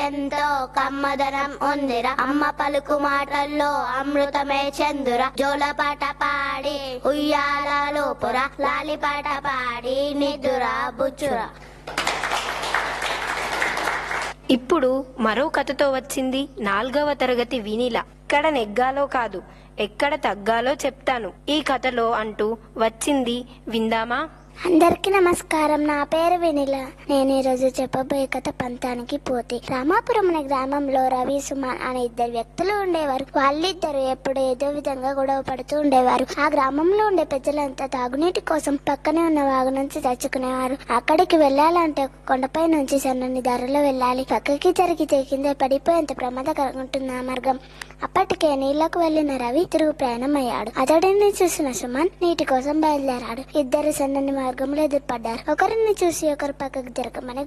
ఎంతో కమ్మదనం ఉందిరా అమ్మ పలుకు మాటల్లో అమృతమే చందుర జోలపాట పాడి ఉయ్యాలలో పుర లాలిపాట పాడి నిదురా బుచ్చురా ఇప్పుడు మరో కథతో వచ్చింది నాల్గవ తరగతి వినిల ఎక్కడ నెగ్గాలో కాదు ఎక్కడ తగ్గాలో చెప్తాను ఈ కథలో అంటూ వచ్చింది విందామా అందరికీ నమస్కారం నా పేరు వెనిల నేను ఈరోజు చెప్పబోయే కథ పంతానికి పోతే రామాపురం అనే గ్రామంలో రవి సుమాన్ అనే ఇద్దరు వ్యక్తులు ఉండేవారు వాళ్ళిద్దరు ఎప్పుడు ఏదో విధంగా గొడవ పడుతూ ఉండేవారు ఆ గ్రామంలో ఉండే ప్రజలంతా తాగునీటి కోసం పక్కనే ఉన్న వాగు నుంచి తెచ్చుకునేవారు అక్కడికి వెళ్ళాలంటే ఒక కొండపై నుంచి సన్నని ధరలో వెళ్ళాలి పక్కకి జరిగితే కింద పడిపోయేంత ప్రమాదకరంగా ఉంటుంది ఆ మార్గం అప్పటికే నీళ్లకు వెళ్లిన రవి తిరుగు ప్రయాణం అయ్యాడు అతడిని చూసిన సుమన్ నీటి కోసం బయలుదేరాడు ఇద్దరు సన్నని మార్గంలో ఎదురుపడ్డారు ఒకరిని చూసి ఒకరు పక్కకు జరగమని